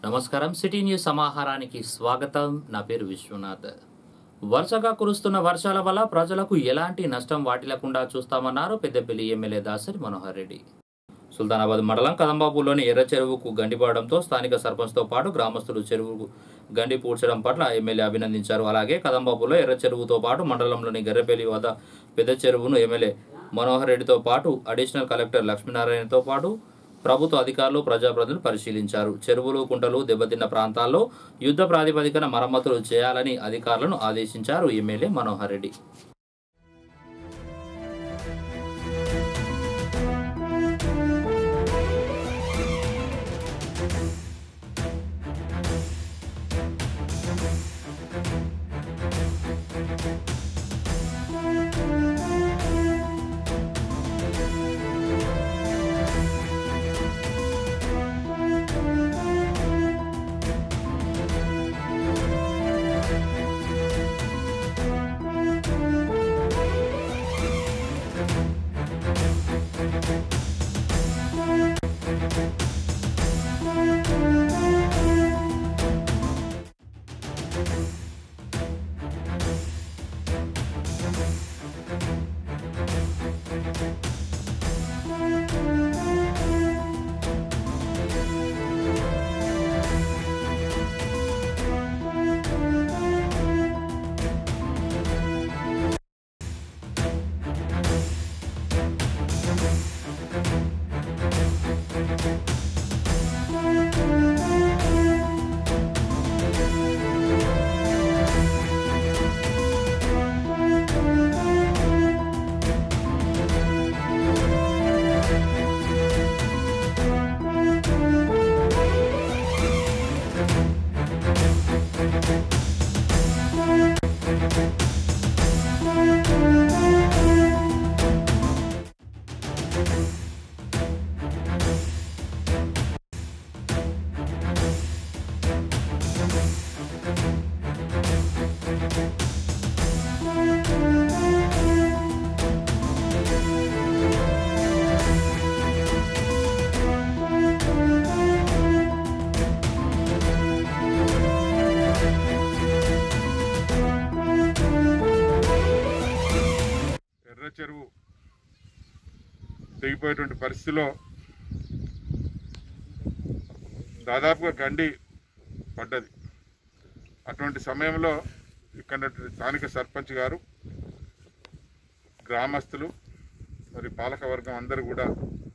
నమస్కారం city news సమాహారానికి స్వాగతం నా పేరు విశ్వనాథ్ వరుసగా కురుస్తున్న వర్షాల వల్ల ప్రజలకు ఎలాంటి నష్టం వాటిల్లకుండా చూస్తామన్నారు పెద్దపల్లి ఎమ్మెల్యే దాసరి మనోహర్ రెడ్డి సుల్తానాబాద్ మండలం కదంబాపూర్లోని ఎర్ర చెరువుకు గండిపడడంతో స్థానిక సర్పంచ్తో పాటు గ్రామస్తులు చెరువుకు గండి పూడ్చడం పట్ల ఎమ్మెల్యే అభినందించారు అలాగే కదంబాపూర్లో ఎర్ర చెరువుతో పాటు మండలంలోని గర్రెపల్లి వద్ద పెద్ద చెరువును ఎమ్మెల్యే మనోహర్ రెడ్డితో పాటు అడిషనల్ కలెక్టర్ లక్ష్మీనారాయణతో పాటు ప్రభుత్వ అధికారులు ప్రజాప్రతినిధులు పరిశీలించారు చెరువులు కుంటలు దెబ్బతిన్న ప్రాంతాల్లో యుద్ధ ప్రాతిపదికన మరమ్మతులు చేయాలని అధికారులను ఆదేశించారు ఎమ్మెల్యే మనోహర్ రెడ్డి ఎర్ర చెరువు తెగిపోయేటువంటి పరిస్థితిలో దాదాపుగా గండి పడ్డది అటువంటి సమయంలో ఇక్కడ స్థానిక సర్పంచ్ గారు గ్రామస్తులు మరి పాలకవర్గం అందరూ కూడా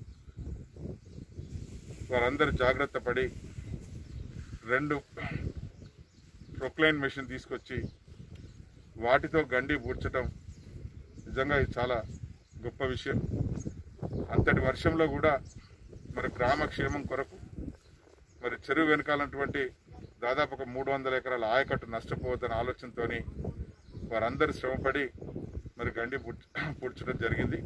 వారందరూ జాగ్రత్త పడి రెండు ప్రొక్లైన్ మెషిన్ తీసుకొచ్చి వాటితో గండి పూడ్చడం నిజంగా ఇది చాలా గొప్ప విషయం అంతటి వర్షంలో కూడా మరి గ్రామ క్షేమం కొరకు మరి చెరువు వెనకాలన్నటువంటి దాదాపు ఒక మూడు వందల ఎకరాల ఆయకట్టు నష్టపోవద్దన్న ఆలోచనతో వారందరూ శ్రమపడి మరి గండి పూడ్చ పూడ్చడం జరిగింది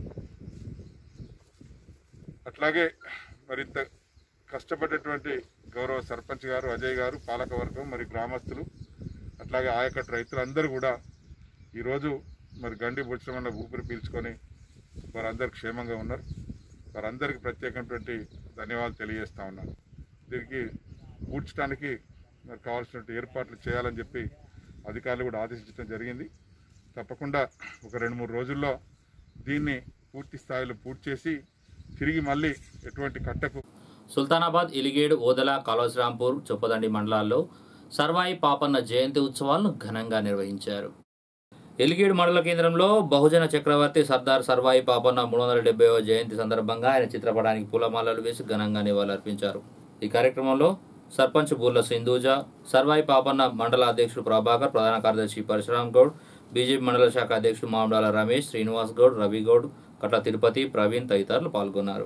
అట్లాగే మరింత కష్టపడేటువంటి గౌరవ సర్పంచ్ గారు అజయ్ గారు పాలకవర్గం మరి గ్రామస్తులు అట్లాగే ఆయకట్టు రైతులందరూ కూడా ఈరోజు మరి గండి పూడ్చడం వల్ల ఊపిరి పీల్చుకొని వారందరూ క్షేమంగా ఉన్నారు వారందరికీ ప్రత్యేకమైనటువంటి ధన్యవాదాలు తెలియజేస్తా ఉన్నాను దీనికి పూడ్చడానికి మరి కావాల్సినటువంటి ఏర్పాట్లు చేయాలని చెప్పి అధికారులు కూడా ఆదేశించడం జరిగింది తప్పకుండా ఒక రెండు మూడు రోజుల్లో దీన్ని పూర్తి స్థాయిలో పూర్తి చేసి తిరిగి మళ్ళీ ఎటువంటి కట్టకు సుల్తానాబాద్ ఇలిగేడు ఓదల కాళోశ్రాంపూర్ చొప్పదండి మండలాల్లో సర్వాయి పాపన్న జయంతి ఉత్సవాలను ఘనంగా నిర్వహించారు ఎలిగేడు మండల కేంద్రంలో బహుజన చక్రవర్తి సర్దార్ సర్వాయి పాపన్న మూడు వందల డెబ్బైవ జయంతి సందర్భంగా ఆయన చిత్రపటానికి పూలమాలలు వేసి ఘనంగా నివాళులర్పించారు ఈ కార్యక్రమంలో సర్పంచ్ బూర్ల సింధూజ సర్వాయి పాపన్న మండల అధ్యక్షుడు ప్రభాకర్ ప్రధాన కార్యదర్శి పరశురామ్ గౌడ్ బీజేపీ మండల శాఖ అధ్యక్షుడు మామడాల రమేష్ శ్రీనివాస్ గౌడ్ రవి గౌడ్ కట్ల తిరుపతి ప్రవీణ్ తదితరులు పాల్గొన్నారు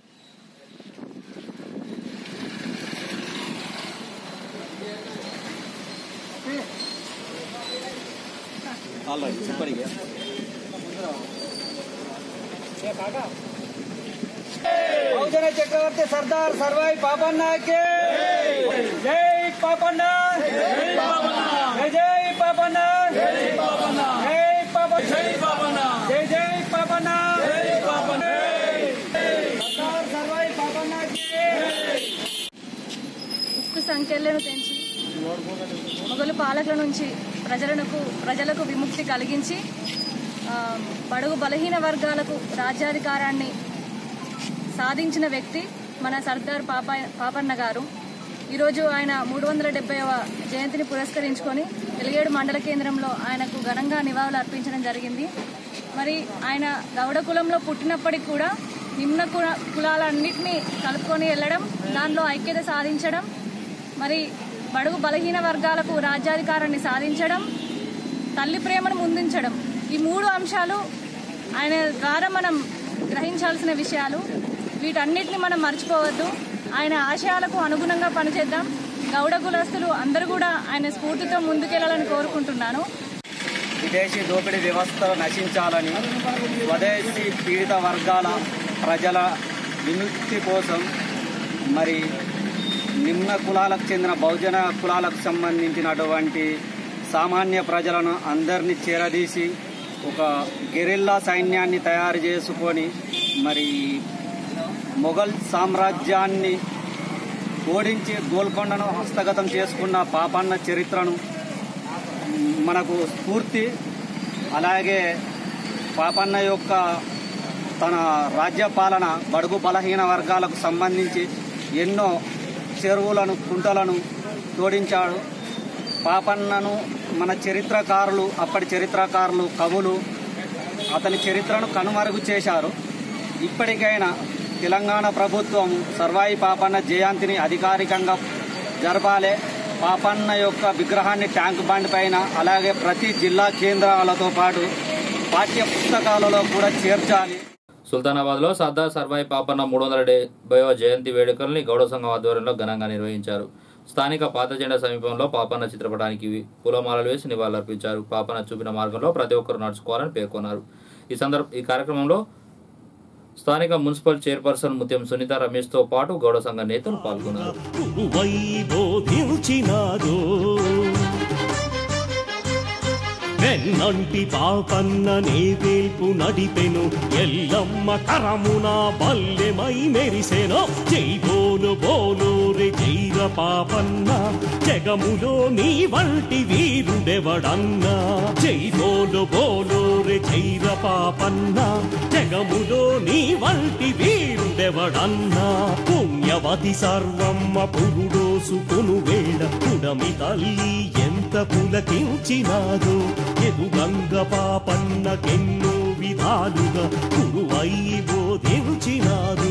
ఆల్రైట్ సూపర్ ఇక బహుజన చక్రవర్తి సర్దార్ సర్వాయి పాపన్న కే జై పాపన్న జై జై పాపన్న జై పాపన్న జై పాపన్న జై పాపన్న జై జై పాపన్న జై పాపన్న సర్దార్ సర్వాయి పాపన్న కే ఉక్కు సంఖ్యలను పెంచి మొఘలు పాలకుల నుంచి ప్రజలకు ప్రజలకు విముక్తి కలిగించి ఆ, బడుగు బలహీన వర్గాలకు రాజ్యాధికారాన్ని సాధించిన వ్యక్తి మన సర్దార్ పాప పాపన్న గారు ఈరోజు ఆయన మూడు వందల డెబ్బైవ జయంతిని పురస్కరించుకొని వెలిగేడు మండల కేంద్రంలో ఆయనకు ఘనంగా నివాళులు అర్పించడం జరిగింది మరి ఆయన గౌడ కులంలో పుట్టినప్పటికి కూడా నిమ్న కుల కులాలన్నింటినీ కలుపుకొని వెళ్ళడం దానిలో ఐక్యత సాధించడం మరి బడుగు బలహీన వర్గాలకు రాజ్యాధికారాన్ని సాధించడం తల్లి ప్రేమను ముందుంచడం ఈ మూడు అంశాలు ఆయన ద్వారా మనం గ్రహించాల్సిన విషయాలు వీటన్నిటిని మనం మర్చిపోవద్దు ఆయన ఆశయాలకు అనుగుణంగా పనిచేద్దాం గౌడ కులస్తులు అందరూ కూడా ఆయన స్ఫూర్తితో ముందుకెళ్లాలని కోరుకుంటున్నాను విదేశీ దోపిడీ వ్యవస్థ నశించాలని స్వదేశీ పీడిత వర్గాల ప్రజల విముక్తి కోసం మరి నిమ్న కులాలకు చెందిన బహుజన కులాలకు సంబంధించినటువంటి సామాన్య ప్రజలను అందరినీ చేరదీసి ఒక గెరిల్లా సైన్యాన్ని తయారు చేసుకొని మరి మొఘల్ సామ్రాజ్యాన్ని ఓడించి గోల్కొండను హస్తగతం చేసుకున్న పాపన్న చరిత్రను మనకు స్ఫూర్తి అలాగే పాపన్న యొక్క తన రాజ్య పాలన బడుగు బలహీన వర్గాలకు సంబంధించి ఎన్నో చెరువులను కుంటలను తోడించాడు పాపన్నను మన చరిత్రకారులు అప్పటి చరిత్రకారులు కవులు అతని చరిత్రను కనుమరుగు చేశారు ఇప్పటికైనా తెలంగాణ ప్రభుత్వం సర్వాయి పాపన్న జయంతిని అధికారికంగా జరపాలి పాపన్న యొక్క విగ్రహాన్ని ట్యాంక్ బండ్ పైన అలాగే ప్రతి జిల్లా కేంద్రాలతో పాటు పాఠ్య పుస్తకాలలో కూడా చేర్చాలి సుల్తానాబాద్ లో సర్దార్ సర్వాయి పాపన్న మూడు వందల డెబ్బైవ జయంతి వేడుకల్ని గౌడ సంఘం ఆధ్వర్యంలో ఘనంగా నిర్వహించారు స్థానిక పాత జెండా సమీపంలో పాపన్న చిత్రపటానికి పూలమాలలు వేసి నివాళులర్పించారు పాపన్న చూపిన మార్గంలో ప్రతి ఒక్కరు నడుచుకోవాలని పేర్కొన్నారు ఈ సందర్భ ఈ కార్యక్రమంలో స్థానిక మున్సిపల్ చైర్పర్సన్ ముత్యం సునీత రమేష్తో పాటు గౌడ సంఘ నేతలు పాల్గొన్నారు గురువై బోధించినాదో వెన్నంటి పాపన్న నే వేల్పు నడిపెను ఎల్లమ్మ కరమున బల్లెమై మెరిసెను జై బోలు బోలు రే జైర పాపన్న జగములో నీ వంటి వీరుడెవడన్నా జై బోలు బోలు రే జైర పాపన్న జగములో నీ వంటి వీరుడెవడన్నా పుణ్యవతి సర్వమ్మ పురుడోసుకును వేళ పుడమి తల్లి ఎంత పులకించినాదో ఎదుగంగ పాపన్నకెన్నో విధాలుగా గురువై బోధించినాదు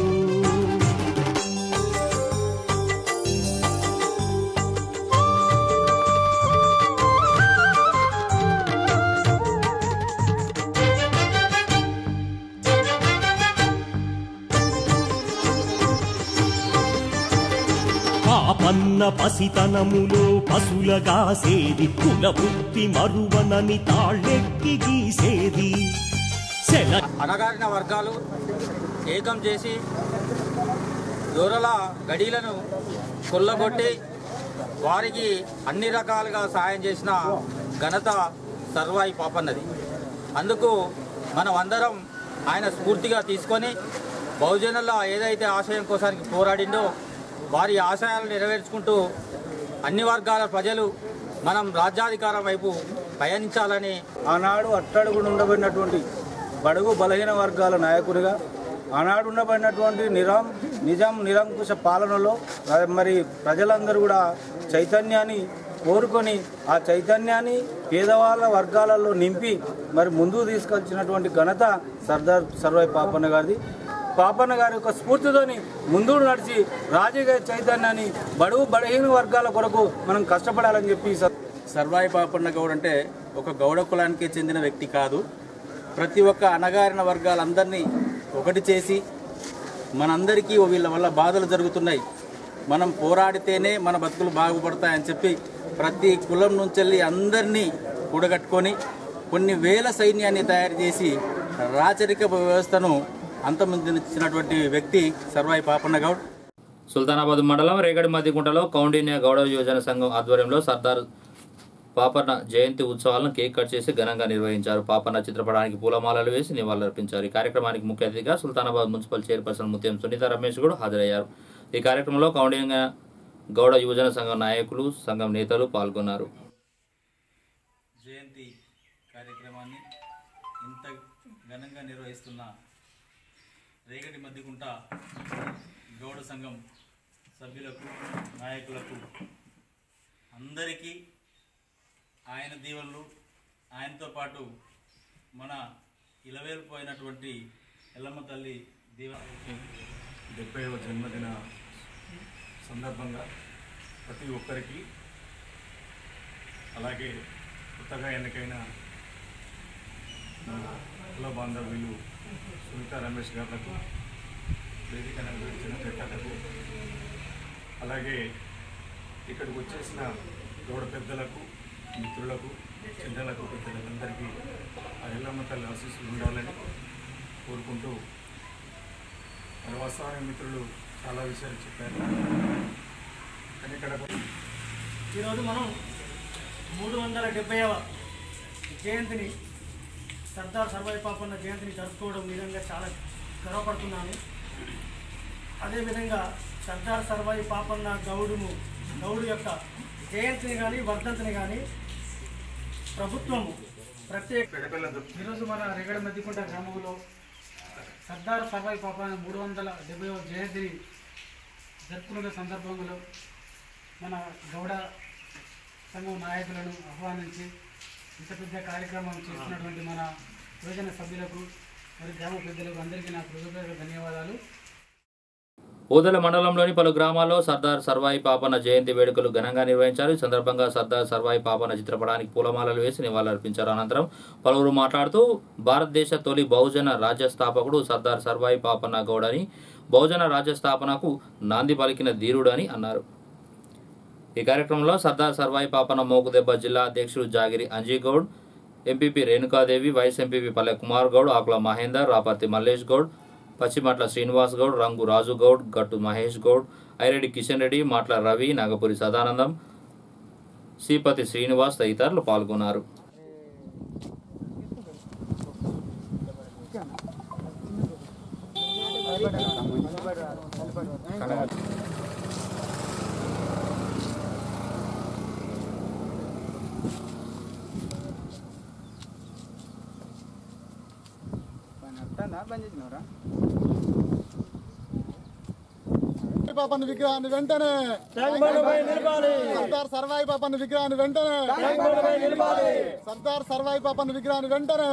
పాపన్న పసితనములో పశులగా సేది కుల వృత్తి మరువనని తాళ్ళెక్కి గీసేది సెల అణగారిన వర్గాలు ఏకం చేసి దూరల గడీలను కొల్లగొట్టి వారికి అన్ని రకాలుగా సాయం చేసిన ఘనత సర్వాయి పాపన్నది అందుకు మనం అందరం ఆయన స్ఫూర్తిగా తీసుకొని బహుజనుల ఏదైతే ఆశయం కోసానికి పోరాడిండో వారి ఆశయాలను నెరవేర్చుకుంటూ అన్ని వర్గాల ప్రజలు మనం రాజ్యాధికారం వైపు పయనించాలని ఆనాడు అట్టడుగుడు ఉండబడినటువంటి బడుగు బలహీన వర్గాల నాయకుడిగా ఆనాడు ఉండబడినటువంటి నిరాం నిజాం నిరంకుశ పాలనలో ఆ మరి ప్రజలందరూ కూడా చైతన్యాన్ని కోరుకొని ఆ చైతన్యాన్ని పేదవాళ్ళ వర్గాలలో నింపి మరి ముందుకు తీసుకొచ్చినటువంటి ఘనత సర్దార్ సర్వాయి పాపన్న గారిది పాపన్న గారి యొక్క స్ఫూర్తితోని ముందుకు నడిచి రాజకీయ చైతన్యాన్ని బడుగు బలహీన వర్గాల కొరకు మనం కష్టపడాలని చెప్పి ఈ సం- సర్వాయి పాపన్న గౌడ్ అంటే ఒక గౌడ కులానికి చెందిన వ్యక్తి కాదు ప్రతి ఒక్క అణగారిన వర్గాలందరినీ ఒకటి చేసి మనందరికీ వీళ్ళ వల్ల బాధలు జరుగుతున్నాయి మనం పోరాడితేనే మన బతుకులు బాగుపడతాయని చెప్పి ప్రతి కులం నుంచి వెళ్ళి అందరినీ కూడగట్టుకొని కొన్ని వేల సైన్యాన్ని తయారు చేసి రాచరిక వ్యవస్థను అంతమొందించినటువంటి వ్యక్తి సర్వాయి పాపన్న గౌడ్ సుల్తానాబాద్ మండలం రేగడి మధ్యకుంటలో కౌండిన్య గౌడ యోజన సంఘం ఆధ్వర్యంలో సర్దార్ పాపన్న జయంతి ఉత్సవాలను కేక్ కట్ చేసి ఘనంగా నిర్వహించారు పాపన్న చిత్రపటానికి పూలమాలలు వేసి నివాళులర్పించారు ఈ కార్యక్రమానికి ముఖ్య అతిథిగా సుల్తానాబాద్ మున్సిపల్ చైర్పర్సన్ ముత్యం సునీత రమేష్ కూడా హాజరయ్యారు ఈ కార్యక్రమంలో కౌండిన్య గౌడ యువజన సంఘం నాయకులు సంఘం నేతలు పాల్గొన్నారు జయంతి కార్యక్రమాన్ని ఇంత ఘనంగా నిర్వహిస్తున్న రేగటి మధ్యకుంట గౌడ సంఘం సభ్యులకు నాయకులకు అందరికీ ఆయన దీవెనలు ఆయనతో పాటు మన ఇలవేలిపోయినటువంటి ఎల్లమ్మ తల్లి దీవ డెబ్బైవ జన్మదిన సందర్భంగా ప్రతి ఒక్కరికి అలాగే కొత్తగా ఎన్నికైన మన కుల బాంధవ్యులు సునీత రమేష్ గారులకు వేదిక నిర్వహించిన పెట్టకు అలాగే ఇక్కడికి వచ్చేసిన గౌడ పెద్దలకు మిత్రులకు చెల్లెలకు పెద్దలకు అందరికీ ఆ ఎల్లమ్మ తల్లి ఆశీస్సులు ఉండాలని కోరుకుంటూ మరి వస్తామని మిత్రులు చాలా విషయాలు చెప్పారు కానీ ఇక్కడ ఈరోజు మనం మూడు వందల డెబ్బైవ జయంతిని సర్దార్ సర్వాయి పాపన్న జయంతిని జరుపుకోవడం నిజంగా చాలా గర్వపడుతున్నాను అదేవిధంగా సర్దార్ సర్వాయి పాపన్న గౌడును గౌడు యొక్క జయంతిని కానీ వర్ధంతిని కానీ ప్రభుత్వము ప్రత్యేక ఈరోజు మన రెగడ మధ్యకుంట గ్రామంలో సర్దార్ సర్వాయి పాపన్న మూడు వందల డెబ్బై జయంతిని జరుపుకునే సందర్భంలో మన గౌడ సంఘం నాయకులను ఆహ్వానించి ఇంత పెద్ద కార్యక్రమం చేస్తున్నటువంటి మన యువజన సభ్యులకు మరి గ్రామ పెద్దలకు అందరికీ నా కృతజ్ఞత ధన్యవాదాలు ఓదెల మండలంలోని పలు గ్రామాల్లో సర్దార్ సర్వాయి పాపన్న జయంతి వేడుకలు ఘనంగా నిర్వహించారు ఈ సందర్భంగా సర్దార్ సర్వాయి పాపన్న చిత్రపటానికి పూలమాలలు వేసి నివాళులర్పించారు అనంతరం పలువురు మాట్లాడుతూ భారతదేశ తొలి బహుజన రాజ్య స్థాపకుడు సర్దార్ సర్వాయి పాపన్న గౌడని బహుజన రాజ్య స్థాపనకు నాంది పలికిన ధీరుడని అన్నారు ఈ కార్యక్రమంలో సర్దార్ సర్వాయి పాపన్న మోకుదెబ్బ జిల్లా అధ్యక్షుడు Jagiri Anjigoud MPP Renukadevi vice MPP Palle Kumar Goud ఆకుల మహేందర్ రాపర్తి మల్లేష్ గౌడ్ పశ్చిమట్ల శ్రీనివాస్ గౌడ్ రంగు రాజు గౌడ్ గట్టు మహేష్ గౌడ్ ఐరెడ్డి కిషన్ రెడ్డి మాట్ల రవి నాగపురి సదానందం శ్రీపతి శ్రీనివాస్ తదితరులు పాల్గొన్నారు పాపన్న విగ్రహాన్ని వెంటనే సర్దార్ సర్వాయి పాపన్న విగ్రహాన్ని వెంటనే సర్దార్ సర్వాయి పాపన్న విగ్రహాన్ని వెంటనే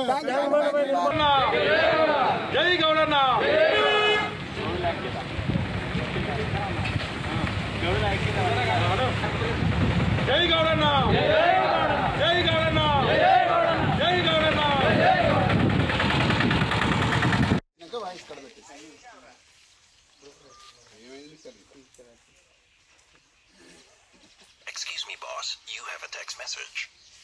జై గౌడన్న జై గౌడన్న జై గౌడన్న జై గౌడన్న Excuse me, boss. You have a text message.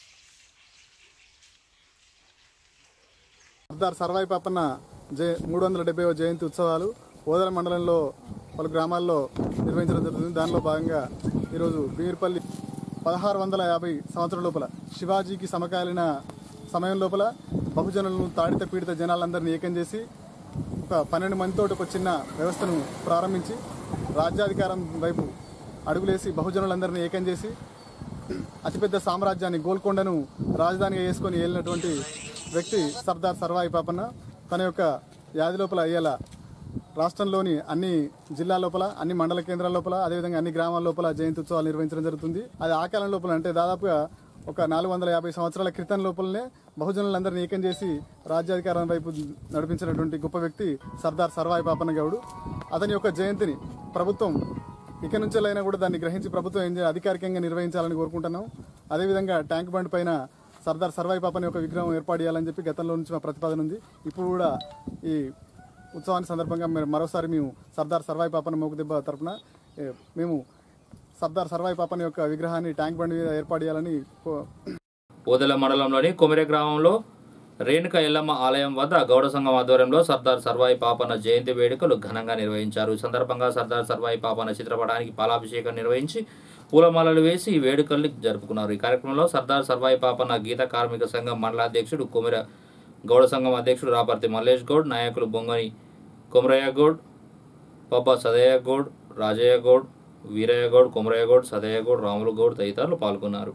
Sardar Sarvai Papanna జయ మూడు వందల డెబ్బై జయంతి ఉత్సవాలు ఓదల మండలంలో పలు గ్రామాల్లో నిర్వహించడం జరుగుతుంది దానిలో భాగంగా ఈరోజు బీర్పల్లి పదహారు వందల యాభై సంవత్సరం లోపల శివాజీకి సమకాలీన సమయం లోపల బహుజనులను తాడిత పీడిత జనాలందరినీ ఏకం చేసి ఒక పన్నెండు మందితో ఒక చిన్న వ్యవస్థను ప్రారంభించి రాజ్యాధికారం వైపు అడుగులేసి బహుజనులందరినీ ఏకం చేసి అతిపెద్ద సామ్రాజ్యాన్ని గోల్కొండను రాజధానిగా చేసుకొని ఏలినటువంటి వ్యక్తి సర్దార్ సర్వాయి పాపన్న తన యొక్క యాది లోపల ఇవాళ రాష్ట్రంలోని అన్ని జిల్లా లోపల అన్ని మండల కేంద్రాల లోపల అదేవిధంగా అన్ని గ్రామాల లోపల జయంతి ఉత్సవాలు నిర్వహించడం జరుగుతుంది అది ఆ కాలం లోపల అంటే దాదాపుగా ఒక నాలుగు వందల యాభై సంవత్సరాల క్రితం లోపలనే బహుజనులందరినీ ఏకం చేసి రాజ్యాధికారం వైపు నడిపించినటువంటి గొప్ప వ్యక్తి సర్దార్ సర్వాయి పాపన్న గౌడు అతని యొక్క జయంతిని ప్రభుత్వం ఇక నుంచి అయినా కూడా దాన్ని గ్రహించి ప్రభుత్వం ఏం చేయాలి అధికారికంగా నిర్వహించాలని కోరుకుంటున్నాం అదేవిధంగా ట్యాంక్ బండ్ పైన సర్దార్ సర్వాయి పాపని యొక్క విగ్రహం ఏర్పాటు చేయాలని చెప్పి గతంలో నుంచి మా ప్రతిపాదన ఉంది ఇప్పుడు కూడా ఈ ఉత్సవాన్ని సందర్భంగా మేము మరోసారి మేము సర్దార్ సర్వాయి పాపన మోకుదెబ్బ తరపున ఏ, మేము సర్దార్ సర్వాయి పాపన యొక్క విగ్రహాన్ని ట్యాంక్ బండ్ మీద ఏర్పాటు చేయాలని కో- ఓదెల మండలంలోని కొమిరె గ్రామంలో రేణుక ఎల్లమ్మ ఆలయం వద్ద గౌడ సంఘం ఆధ్వర్యంలో సర్దార్ సర్వాయి పాపన్న జయంతి వేడుకలు ఘనంగా నిర్వహించారు ఈ సందర్భంగా సర్దార్ సర్వాయి పాపన్న చిత్రపటానికి పాలాభిషేకం నిర్వహించి పూలమాలలు వేసి ఈ వేడుకల్ని జరుపుకున్నారు ఈ కార్యక్రమంలో సర్దార్ సర్వాయి పాపన్న గీత కార్మిక సంఘం మండలాధ్యక్షుడు కొమిర గౌడ సంఘం అధ్యక్షుడు రాపర్తి మల్లేష్ గౌడ్ నాయకులు బొంగని కొమరయ్య గౌడ్ పబ్బ సదయ్య గౌడ్ రాజయ్య గౌడ్ వీరయ్య గౌడ్ కొమరయ్య గౌడ్ సదయ్య గౌడ్ రాములు గౌడ్ తదితరులు పాల్గొన్నారు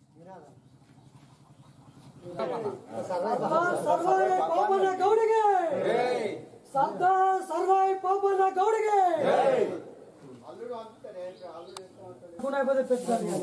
ಸರ್ವಾಯ್ ಪಾಪನ ಗೌಡಿಗೆ ಸರ್ದಾರ್ ಸರ್ವಾಯ್ ಪಾಪನ ಗೌಡಿಗೆ ಗುಣ ಬದ పెట్టాలి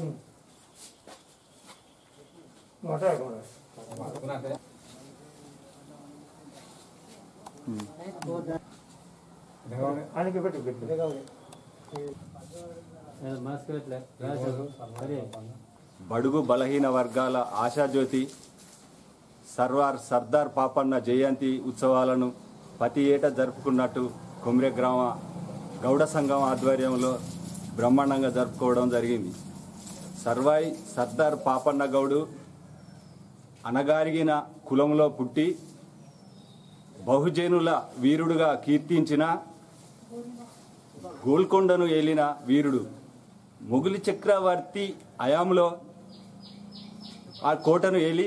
బడుగు బలహీన వర్గాల ఆశాజ్యోతి సర్వార్ సర్దార్ పాపన్న జయంతి ఉత్సవాలను ప్రతి ఏటా జరుపుకున్నట్టు కొమ్రె గ్రామ గౌడ సంఘం ఆధ్వర్యంలో బ్రహ్మాండంగా జరుపుకోవడం జరిగింది సర్వాయి సర్దార్ పాపన్న గౌడు అనగారిగిన కులంలో పుట్టి బహుజనుల వీరుడుగా కీర్తించిన గోల్కొండను ఏలిన వీరుడు మొగులి చక్రవర్తి హయాంలో ఆ కోటను ఏలి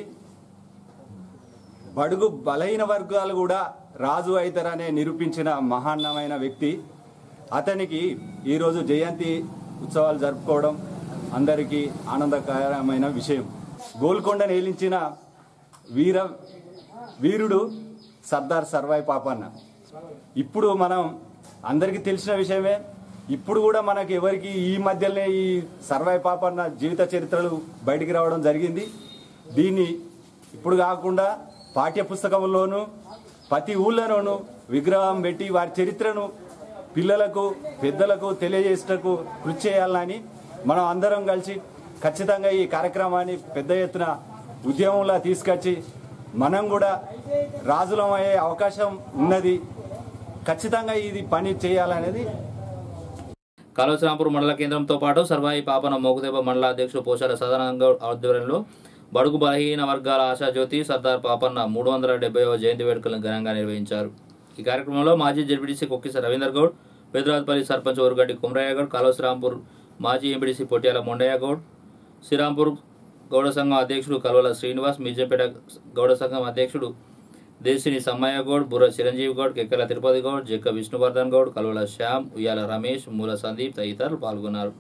బడుగు బలహీన వర్గాలు కూడా రాజు అవుతారనే నిరూపించిన మహాన్నమైన వ్యక్తి అతనికి ఈరోజు జయంతి ఉత్సవాలు జరుపుకోవడం అందరికీ ఆనందకరమైన విషయం గోల్కొండను ఏలించిన వీర వీరుడు సర్దార్ సర్వాయి పాపన్న ఇప్పుడు మనం అందరికీ తెలిసిన విషయమే ఇప్పుడు కూడా మనకి ఎవరికి ఈ మధ్యలోనే ఈ సర్వాయి పాపన్న జీవిత చరిత్రలు బయటికి రావడం జరిగింది దీన్ని ఇప్పుడు కాకుండా పాఠ్య పుస్తకంలోను ప్రతి ఊళ్ళలోనూ విగ్రహం పెట్టి వారి చరిత్రను పిల్లలకు పెద్దలకు తెలియజేసేటకు కృషి చేయాలని మనం అందరం కలిసి ఖచ్చితంగా ఈ కార్యక్రమాన్ని పెద్ద ఎత్తున ఉద్యమంలా తీసుకొచ్చి మనం కూడా రాజులం అయ్యే అవకాశం ఉన్నది ఖచ్చితంగా ఇది పని చేయాలనేది కాళేశ్వరాంపూర్ మండల కేంద్రంతో పాటు సర్వాయి పాపన మోగుదెబ్బ మండల అధ్యక్షుడు పోచాల సదానంద ఆధ్వర్యంలో బడుగు బలహీన వర్గాల ఆశాజ్యోతి సర్దార్ పాపన్న మూడు వందల డెబ్బైవ జయంతి వేడుకలను ఘనంగా నిర్వహించారు ఈ కార్యక్రమంలో మాజీ జడ్పీటీసీ కొక్కిస రవీందర్ గౌడ్ పెదరాజపల్లి సర్పంచ్ ఊరుగడ్డి కుమరయ్య గౌడ్ కాళేశ్వరాంపూర్ మాజీ ఎంపీడీసీ పొట్యాల మొండయ్య గౌడ్ శ్రీరాంపూర్ గౌడ సంఘం అధ్యక్షుడు కల్వల శ్రీనివాస్ మీజంపేట గౌడ సంఘం అధ్యక్షుడు దేశిని సమ్మయ్య గౌడ్ బుర్ర చిరంజీవి గౌడ్ కెక్కల తిరుపతి గౌడ్ జక్క విష్ణువర్ధన్ గౌడ్ కల్వల శ్యామ్ ఉయ్యాల రమేష్ మూల సందీప్ తదితరులు పాల్గొన్నారు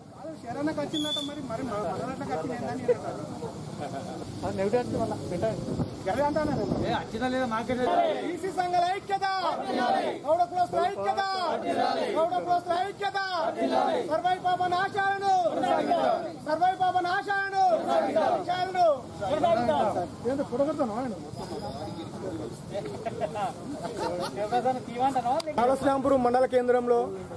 ఈసీ సంఘాల ఐక్యత గౌడ కులస్తుల ఐక్యత గౌడ కులస్తుల ఐక్యత సర్వై పాపన ఆశాలను సర్వై పాపన ఆశాలను ఆశాలను ఏంటి పొడగొడతాను కాళశ్రాంపురం మండల కేంద్రంలో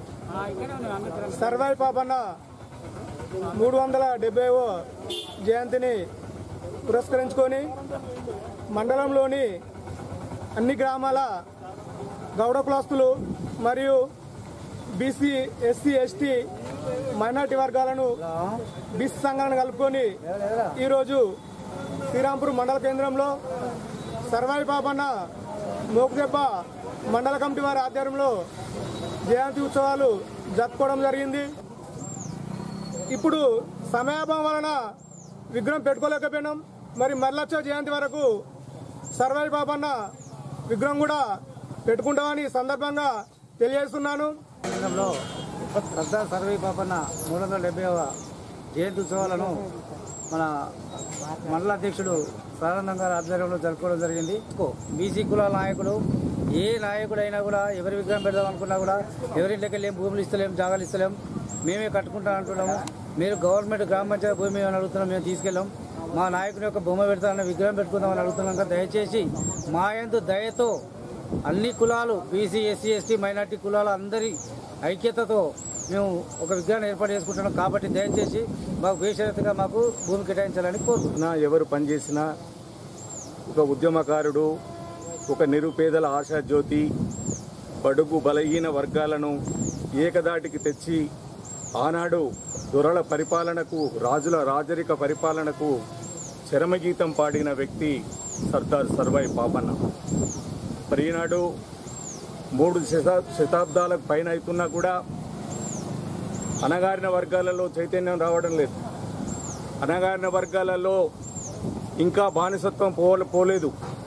సర్వై పాపన్న మూడు వందల డెబ్బైవ జయంతిని పురస్కరించుకొని మండలంలోని అన్ని గ్రామాల గౌడ కులస్తులు మరియు బీసీ ఎస్సీ ఎస్టీ మైనార్టీ వర్గాలను బీసీ సంఘాలను కలుపుకొని ఈరోజు శ్రీరాంపూర్ మండల కేంద్రంలో సర్వాయి పాపన్న మోకుదెబ్బ మండల కమిటీ వారి ఆధ్వర్యంలో జయంతి ఉత్సవాలు జరుపుకోవడం జరిగింది ఇప్పుడు సమయాభావం వలన విగ్రహం పెట్టుకోలేకపోయినాం మరి మరలచ్చ జయంతి వరకు సర్వాయి పాపన్న విగ్రహం కూడా పెట్టుకుంటామని ఈ సందర్భంగా తెలియజేస్తున్నాను కేంద్రంలో సర్దార్ సర్వే పాపన్న మూడు వందల డెబ్బైవ జయంతి ఉత్సవాలను మన మండల అధ్యక్షుడు సదానందం గారి ఆధ్వర్యంలో జరుపుకోవడం జరిగింది బీసీ కులాల నాయకులు ఏ నాయకుడైనా కూడా ఎవరి విగ్రహం పెడదాం అనుకున్నా కూడా ఎవరింటికి వెళ్ళి భూములు ఇస్తలేం జాగాలు ఇస్తలేం మేమే కట్టుకుంటాం అంటున్నాము మీరు గవర్నమెంట్ గ్రామ పంచాయతీ భూమి ఏమని అడుగుతున్నాం మేము తీసుకెళ్ళాం మా నాయకుని యొక్క బొమ్మ పెడతామని విగ్రహం పెట్టుకుందామని అడుగుతున్నాం కదా దయచేసి మా యందు దయతో అన్ని కులాలు బీసీ ఎస్సీ ఎస్టీ మైనార్టీ కులాల అందరి ఐక్యతతో మేము ఒక విగ్రహాన్ని ఏర్పాటు చేసుకుంటున్నాం కాబట్టి దయచేసి మాకు బేషరతుగా మాకు భూమి కేటాయించాలని కోరుకుంటున్నాం నా ఎవరు పనిచేసినా ఒక ఉద్యమకారుడు ఒక నిరుపేదల ఆశాజ్యోతి బడుగు బలహీన వర్గాలను ఏకదాటికి తెచ్చి ఆనాడు దొరల పరిపాలనకు రాజుల రాజరిక పరిపాలనకు చరమగీతం పాడిన వ్యక్తి సర్దార్ సర్వాయి పాపన్న మరి ఈనాడు మూడు శతా శతాబ్దాలకు పైన అవుతున్నా కూడా అనగారిన వర్గాలలో చైతన్యం రావడం లేదు అనగారిన వర్గాలలో ఇంకా బానిసత్వం పో పోలేదు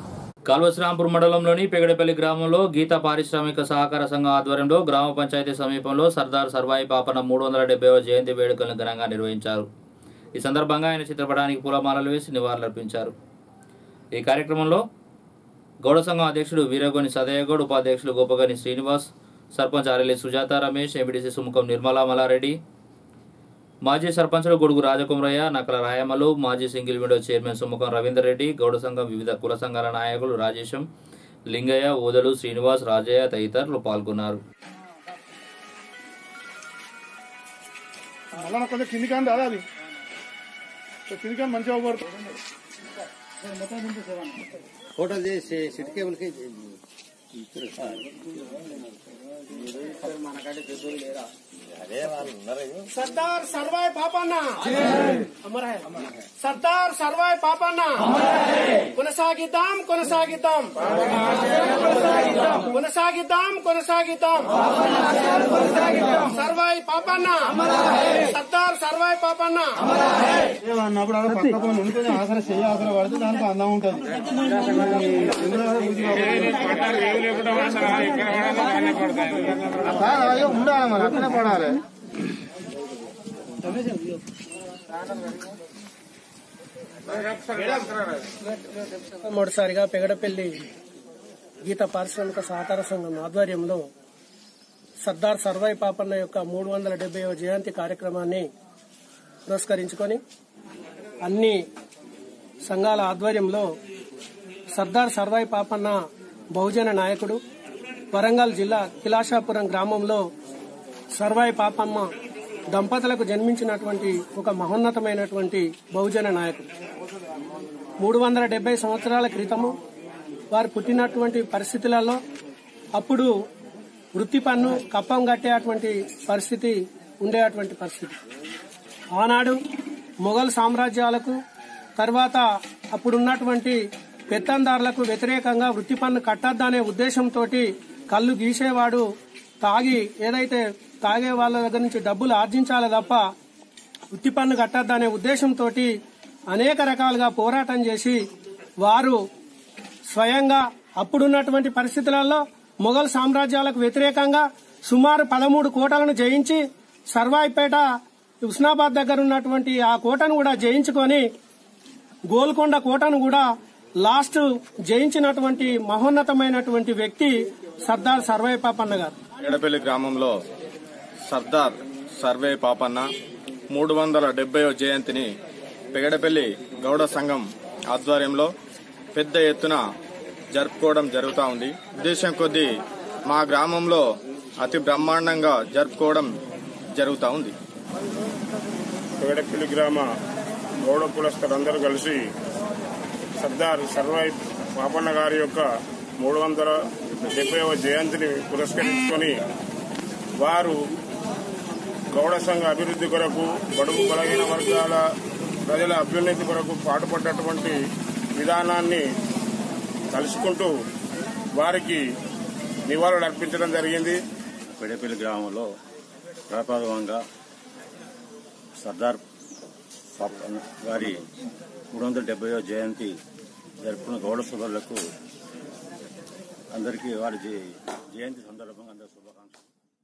కాల్వశ్రాంపూర్ మండలంలోని పెగడపల్లి గ్రామంలో గీత పారిశ్రామిక సహకార సంఘం ఆధ్వర్యంలో గ్రామ పంచాయతీ సమీపంలో సర్దార్ సర్వాయి పాపన మూడు వందల డెబ్బైవ జయంతి వేడుకలను ఘనంగా నిర్వహించారు ఈ సందర్భంగా ఆయన చిత్రపటానికి పూలమాలలు వేసి నివాళులర్పించారు ఈ కార్యక్రమంలో గౌడ సంఘం అధ్యక్షుడు వీరగోని సదయ్యగౌడ్ ఉపాధ్యక్షులు గోపగని శ్రీనివాస్ సర్పంచ్ ఆరెల్లి సుజాత రమేష్ ఎంపీటీసీ సుముఖం నిర్మలా మలారెడ్డి మాజీ సర్పంచులు గొడుగు రాజకుమరయ్య నకల రాయమలు మాజీ single window chairman Sumukham Ravinder Reddy గౌడ సంఘం వివిధ కుల సంఘాల నాయకులు రాజేశం లింగయ్య ఓదలు శ్రీనివాస్ రాజయ్య తదితరులు పాల్గొన్నారు మళ్ళా కొంచెం కింది కానీ రాదా అది కింది కానీ మంచిగా అవ్వబడుతుంది ఫోటోలు చేసి సిటీ కేబుల్కి అదే వాళ్ళు ఉన్నారు సర్దార్ సర్వాయ్ పాపన్న అమర్ హై సర్దార్ సర్వాయ్ పాపన్న కొనసాగిద్దాం కొనసాగిద్దాం కొనసాగిద్దాం కొనసాగిద్దాం సర్వాయ్ పాపన్న సర్దార్ సర్వాయ్ పాపన్న అన్నప్పుడు అక్కడ పక్క పోయి ఉంటేనే ఆసరా చెయ్యి ఆసరా పడితే దానికి అందం ఉంటుంది ఉండాలి మరి అక్కడే పడాలి మొదటిసారిగా పెగడపల్లి గీత పారిశ్రామిక సహకార సంఘం ఆధ్వర్యంలో సర్దార్ సర్వాయి పాపన్న యొక్క మూడు వందల డెబ్బైవ జయంతి కార్యక్రమాన్ని పురస్కరించుకొని అన్ని సంఘాల ఆధ్వర్యంలో సర్దార్ సర్వాయి పాపన్న బహుజన నాయకుడు వరంగల్ జిల్లా కిలాషాపురం గ్రామంలో సర్వాయి పాపమ్మ దంపతులకు జన్మించినటువంటి ఒక మహోన్నతమైనటువంటి బహుజన నాయకుడు మూడు వందల డెబ్బై సంవత్సరాల క్రితము వారు పుట్టినటువంటి పరిస్థితులలో అప్పుడు వృత్తి పన్ను కప్పం కట్టేటువంటి పరిస్థితి ఉండేటువంటి పరిస్థితి ఆనాడు మొఘల్ సామ్రాజ్యాలకు తర్వాత అప్పుడున్నటువంటి పెత్తందారులకు వ్యతిరేకంగా వృత్తి పన్ను కట్టద్దనే ఉద్దేశంతో కళ్ళు గీసేవాడు తాగి ఏదైతే తాగే వాళ్ళ దగ్గర నుంచి డబ్బులు ఆర్జించాలి తప్ప వృత్తి పన్ను కట్టద్దనే ఉద్దేశంతో అనేక రకాలుగా పోరాటం చేసి వారు స్వయంగా అప్పుడున్నటువంటి పరిస్థితులలో మొఘల్ సామ్రాజ్యాలకు వ్యతిరేకంగా సుమారు పదమూడు కోటలను జయించి సర్వాయిపేట ఉస్నాబాద్ దగ్గర ఉన్నటువంటి ఆ కోటను కూడా జయించుకొని గోల్కొండ కోటను కూడా లాస్ట్ జయించినటువంటి మహోన్నతమైనటువంటి వ్యక్తి సర్దార్ సర్వాయి పాపన్న గారు ఎడపల్లి గ్రామంలో సర్దార్ సర్వే పాపన్న మూడు వందల డెబ్బైవ జయంతిని పెగడపల్లి గౌడ సంఘం ఆధ్వర్యంలో పెద్ద ఎత్తున జరుపుకోవడం జరుగుతూ ఉంది ఉద్దేశం కొద్దీ మా గ్రామంలో అతి బ్రహ్మాండంగా జరుపుకోవడం జరుగుతూ ఉంది పెగడపల్లి గ్రామ గౌడ కులస్తులందరూ కలిసి సర్దార్ సర్వాయి పాపన్న గారి యొక్క మూడు వందల డెబ్బైవ జయంతిని పురస్కరించుకొని వారు గౌడ సంఘ అభివృద్ధి కొరకు బడుగు బలహీన వర్గాల ప్రజల అభ్యున్నతి కొరకు పాటుపడ్డటువంటి విధానాన్ని కలుసుకుంటూ వారికి నివాళులు అర్పించడం జరిగింది పెడపల్లి గ్రామంలో ప్రప్రథమంగా సర్దార్ పాపన్న గారి మూడు వందల డెబ్బైవ జయంతి జరుపుకున్న గౌడ సోదరులకు అందరికీ వారి జయ- జయంతి సందర్భంగా అందరి శుభాకాంక్షలు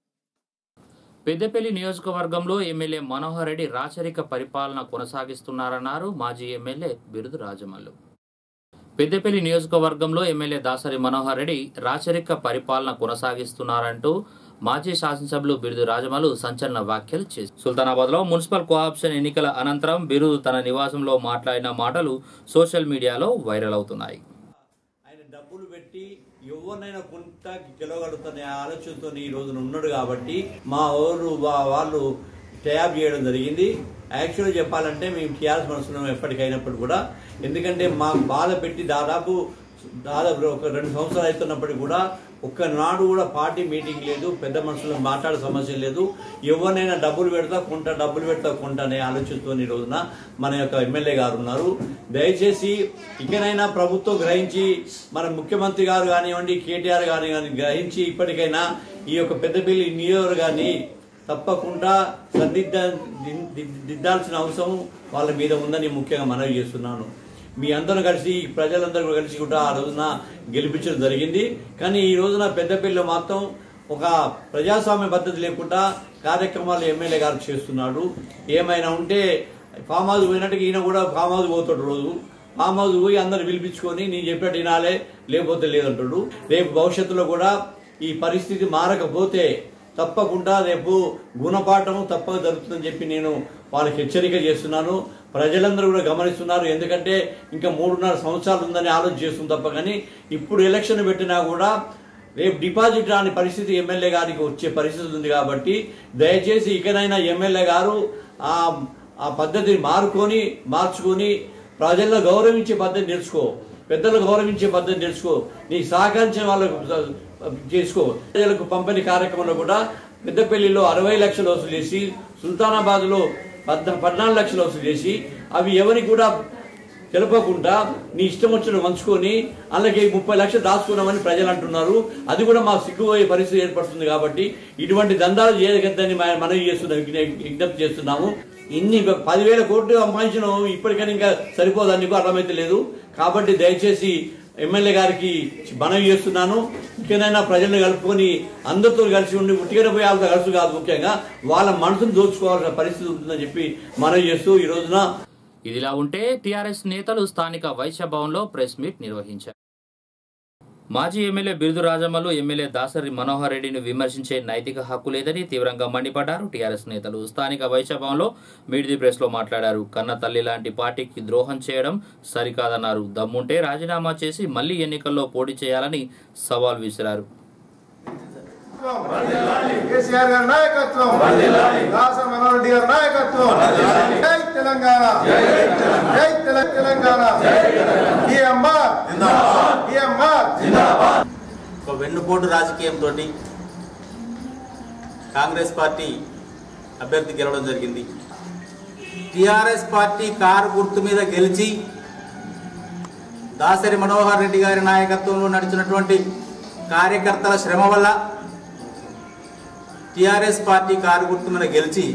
పెద్దపల్లి నియోజకవర్గంలో ఎమ్మెల్యే మనోహర్ రెడ్డి రాచరిక పరిపాలన కొనసాగిస్తున్నారన్నారు మాజీ ఎమ్మెల్యే బిరుదు రాజమల్లు పెద్దపల్లి నియోజకవర్గంలో ఎమ్మెల్యే దాసరి మనోహర్ రెడ్డి రాచరిక పరిపాలన కొనసాగిస్తున్నారంటూ మాజీ శాసనసభ్యులు బిరుదు రాజమల్లు సంచలన వ్యాఖ్యలు చేశారు సుల్తానాబాద్ లో మున్సిపల్ కోఆప్షన్ ఎన్నికల అనంతరం బిరుదు తన నివాసంలో మాట్లాడిన మాటలు సోషల్ మీడియాలో వైరల్ అవుతున్నాయి డబ్బులు పెట్టి ఎవరినైనా కొంత గెలవగలుగుతానే ఆలోచనతో ఈ రోజున ఉన్నాడు కాబట్టి మా ఊరు వా- వాళ్ళు ట్యాబ్ చేయడం జరిగింది యాక్చువల్గా చెప్పాలంటే మేము టీఆర్ఎస్ మనసులో ఎప్పటికైనప్పుడు కూడా ఎందుకంటే మాకు బాధ పెట్టి దాదాపు దాదాపు ఒక రెండు సంవత్సరాలు అవుతున్నప్పటికీ కూడా ఒక్కనాడు కూడా పార్టీ మీటింగ్ లేదు పెద్ద మనుషులు మాట్లాడే సమస్య లేదు ఎవరినైనా డబ్బులు పెడతా కొంట డబ్బులు పెడతా కొంట అనే ఆలోచనతో ఈ రోజున మన యొక్క ఎమ్మెల్యే గారు ఉన్నారు దయచేసి ఇకనైనా ప్రభుత్వం గ్రహించి మన ముఖ్యమంత్రి గారు కానివ్వండి కేటీఆర్ గాని కానీ గ్రహించి ఇప్పటికైనా ఈ యొక్క పెద్దపల్లి నియోజకవర్గాన్ని తప్పకుండా సరిదిద్ద దిద్దాల్సిన అవసరం వాళ్ళ మీద ఉందని ముఖ్యంగా మనవి చేస్తున్నాను మీ అందరూ కలిసి ప్రజలందరూ కూడా కలిసి కూడా ఆ రోజున గెలిపించడం జరిగింది కానీ ఈ రోజున పెద్దపల్లిలో మాత్రం ఒక ప్రజాస్వామ్య పద్ధతి లేకుండా కార్యక్రమాలు ఎమ్మెల్యే గారు చేస్తున్నాడు ఏమైనా ఉంటే ఫామ్ హౌస్ పోయినట్టుగా ఈయన కూడా ఫామ్ హౌస్ పోతాడు రోజు ఫామ్ హౌస్ పోయి అందరు పిలిపించుకొని నేను చెప్పినట్టు వినాలే లేకపోతే లేదంటాడు రేపు భవిష్యత్తులో కూడా ఈ పరిస్థితి మారకపోతే తప్పకుండా రేపు గుణపాఠం తప్పక జరుగుతుందని చెప్పి నేను వాళ్ళకి హెచ్చరిక చేస్తున్నాను ప్రజలందరూ కూడా గమనిస్తున్నారు ఎందుకంటే ఇంకా మూడున్నర సంవత్సరాలు ఉందని ఆలోచన చేస్తుంది తప్ప కానీ ఇప్పుడు ఎలక్షన్ పెట్టినా కూడా రేపు డిపాజిట్ రాని పరిస్థితి ఎమ్మెల్యే గారికి వచ్చే పరిస్థితి ఉంది కాబట్టి దయచేసి ఇకనైనా ఎమ్మెల్యే గారు ఆ ఆ పద్ధతిని మారుకొని మార్చుకొని ప్రజలను గౌరవించే పద్ధతి నేర్చుకో పెద్దలు గౌరవించే పద్ధతి నేర్చుకో నీకు సహకరించే వాళ్ళకు చేసుకో ప్రజలకు పంపిణీ కార్యక్రమంలో కూడా పెద్దపల్లిలో అరవై లక్షలు వసూలు చేసి సుల్తానాబాద్లో పద్నా పద్నాలుగు లక్షలు వసూలు చేసి అవి ఎవరికి కూడా తెలపకుండా నీ ఇష్టం వచ్చిన మంచుకొని అలాగే ముప్పై లక్షలు దాచుకున్నామని ప్రజలు అంటున్నారు అది కూడా మా సిగ్గుపోయే పరిస్థితి ఏర్పడుతుంది కాబట్టి ఇటువంటి దందాలు చేయగద్దని మనవి చేస్తున్నాం విజ్ఞ- విజ్ఞప్తి చేస్తున్నాము ఇన్ని పదివేల కోట్లు సంపాదించిన ఇప్పటికైనా ఇంకా సరిపోదని నీకు అర్థమైతే లేదు కాబట్టి దయచేసి ఎమ్మెల్యే గారికి మనవి చేస్తున్నాను ఇంకేనైనా ప్రజలను కలుపుకొని అందరితో కలిసి ఉండి ఉట్టిగా పోయి వాళ్ళతో కలిసి కాదు ముఖ్యంగా వాళ్ళ మనసును దోచుకోవాల్సిన పరిస్థితి ఉంటుందని చెప్పి మనవి చేస్తూ ఈ రోజున ఇదిలా ఉంటే టీఆర్ఎస్ నేతలు స్థానిక వైశ్య భవన్లో ప్రెస్ మీట్ నిర్వహించారు మాజీ ఎమ్మెల్యే బిరుదు రాజమ్మలు ఎమ్మెల్యే దాసరి మనోహర్ రెడ్డిని విమర్శించే నైతిక హక్కు లేదని తీవ్రంగా మండిపడ్డారు టీఆర్ఎస్ నేతలు స్థానిక వైశ్య భవన్లో మీట్ ది ప్రెస్ లో మాట్లాడారు కన్న తల్లి లాంటి పార్టీకి ద్రోహం చేయడం సరికాదన్నారు దమ్ముంటే రాజీనామా చేసి మళ్లీ ఎన్నికల్లో పోటీ చేయాలని సవాల్ విసిరారు కేసీఆర్ గారి నాయకత్వం దాస మనోహర్ రెడ్డి గారి నాయకత్వం జై తెలంగాణ జై తెల- తెలంగాణ ఈఎంఆర్ ఈఎంఆర్ ఒక వెన్నుపోటు రాజకీయంతో కాంగ్రెస్ పార్టీ అభ్యర్థి గెలవడం జరిగింది టిఆర్ఎస్ పార్టీ కారు గుర్తు మీద గెలిచి దాసరి మనోహర్ రెడ్డి గారి నాయకత్వంలో నడిచినటువంటి కార్యకర్తల శ్రమ వల్ల టిఆర్ఎస్ పార్టీ కారు గుర్తు మీద గెలిచి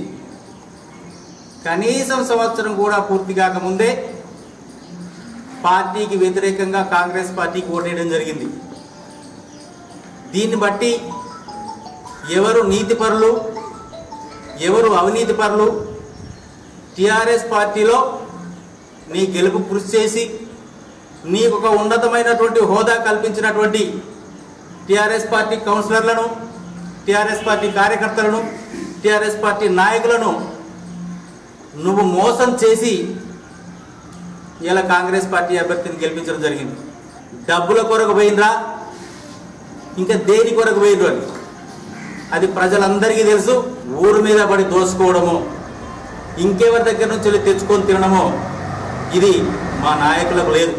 కనీసం సంవత్సరం కూడా పూర్తి కాకముందే పార్టీకి వ్యతిరేకంగా కాంగ్రెస్ పార్టీకి ఓటేయడం జరిగింది దీన్ని బట్టి ఎవరు నీతిపరులు ఎవరు అవినీతి పరులు టిఆర్ఎస్ పార్టీలో నీ గెలుపు కృషి చేసి నీకు ఒక ఉన్నతమైనటువంటి హోదా కల్పించినటువంటి టిఆర్ఎస్ పార్టీ కౌన్సిలర్లను టిఆర్ఎస్ పార్టీ కార్యకర్తలను టిఆర్ఎస్ పార్టీ నాయకులను నువ్వు మోసం చేసి ఇలా కాంగ్రెస్ పార్టీ అభ్యర్థిని గెలిపించడం జరిగింది డబ్బుల కొరకు పోయినరా ఇంకా దేని కొరకు పోయినరు అని అది ప్రజలందరికీ తెలుసు ఊరు మీద పడి దోసుకోవడము ఇంకెవరి దగ్గర నుంచి వెళ్ళి తెచ్చుకొని తినడము ఇది మా నాయకులకు లేదు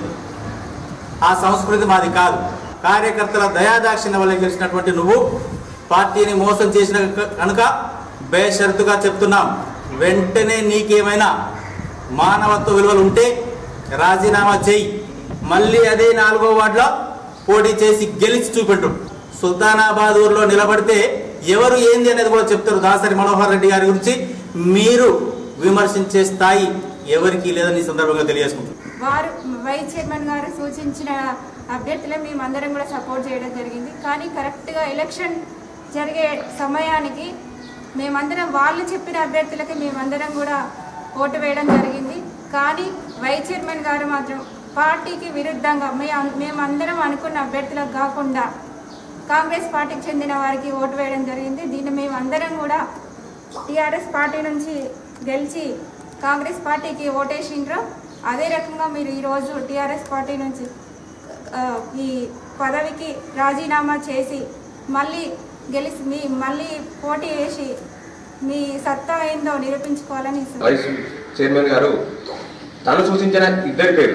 ఆ సంస్కృతి మాది కాదు కార్యకర్తల దయాదాక్షిణ్య వల్ల గెలిచినటువంటి నువ్వు పార్టీని మోసం చేసిన కనుక బేషరతుగా చెప్తున్నాం వెంటనే నీకేమైనా మానవత్వ విలువలు ఉంటే రాజీనామా చేయి మళ్ళీ అదే నాలుగో వార్డులో పోటీ చేసి గెలిచి చూపెట్టు సుల్తానాబాద్ ఊర్లో నిలబడితే ఎవరు ఏంది అనేది కూడా చెప్తారు దాసరి మనోహర్ రెడ్డి గారి గురించి మీరు విమర్శించే స్థాయి ఎవరికి లేదని ఈ సందర్భంగా తెలియజేసుకుంటున్నాను వారు వైస్ చైర్మన్ గారు సూచించిన అభ్యర్థులే మేమందరం కూడా సపోర్ట్ చేయడం జరిగింది కానీ కరెక్ట్గా ఎలక్షన్ జరిగే సమయానికి మేమందరం వాళ్ళు చెప్పిన అభ్యర్థులకి మేమందరం కూడా ఓటు వేయడం జరిగింది కానీ వైస్ చైర్మన్ గారు మాత్రం పార్టీకి విరుద్ధంగా మే మేమందరం అనుకున్న అభ్యర్థులకు కాకుండా కాంగ్రెస్ పార్టీకి చెందిన వారికి ఓటు వేయడం జరిగింది దీన్ని మేమందరం కూడా టీఆర్ఎస్ పార్టీ నుంచి గెలిచి కాంగ్రెస్ పార్టీకి ఓటేసిండ్రో అదే రకంగా మీరు ఈరోజు టీఆర్ఎస్ పార్టీ నుంచి ఆ, ఈ పదవికి రాజీనామా చేసి మళ్ళీ గెలిచి మీ మళ్ళీ పోటీ చేసి మీ సత్తా ఏందో నిరూపించుకోవాలని వైస్ చైర్మన్ గారు తను సూచించిన ఇద్దరి పేరు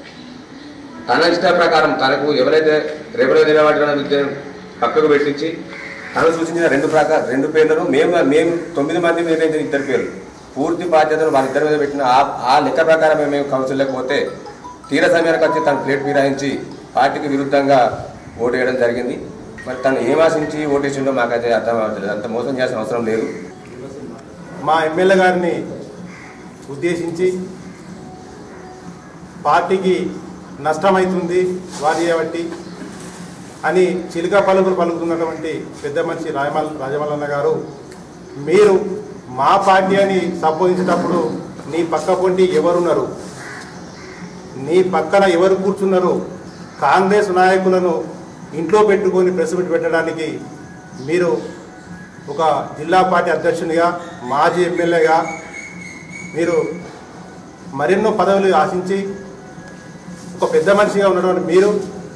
తన ఇష్ట ప్రకారం తనకు ఎవరైతే రేపటి నిలబడిన విద్యను పక్కకు పెట్టించి తను సూచించిన రెండు ప్రకారం రెండు పేర్లను మేము మేము తొమ్మిది మంది నిర్ణయించిన ఇద్దరు పేర్లు పూర్తి బాధ్యతను వాళ్ళిద్దరి మీద పెట్టిన ఆ ఆ లెక్క ప్రకారం మేము కౌన్సిల్ లేకపోతే తీర సమయానికి వచ్చి తన ప్లేట్ ఫిరాయించి పార్టీకి విరుద్ధంగా ఓటు వేయడం జరిగింది మరి తను ఏం ఆశించి ఓటేసిండో మాకైతే అర్థం అవ్వట్లేదు అంత మోసం చేయాల్సిన అవసరం లేదు మా ఎమ్మెల్యే గారిని ఉద్దేశించి పార్టీకి నష్టమవుతుంది వారి బట్టి అని చిలుక పలుకులు పలుకుతున్నటువంటి పెద్ద మనిషి రాజమల్ రాజమల్లన్న గారు మీరు మా పార్టీ అని సంబోధించేటప్పుడు నీ పక్క పొంటి ఎవరున్నారు నీ పక్కన ఎవరు కూర్చున్నారు కాంగ్రెస్ నాయకులను ఇంట్లో పెట్టుకొని ప్రెస్ మీట్ పెట్టడానికి మీరు ఒక జిల్లా పార్టీ అధ్యక్షునిగా మాజీ ఎమ్మెల్యేగా మీరు మరెన్నో పదవులు ఆశించి ఒక పెద్ద మనిషిగా ఉన్నటువంటి మీరు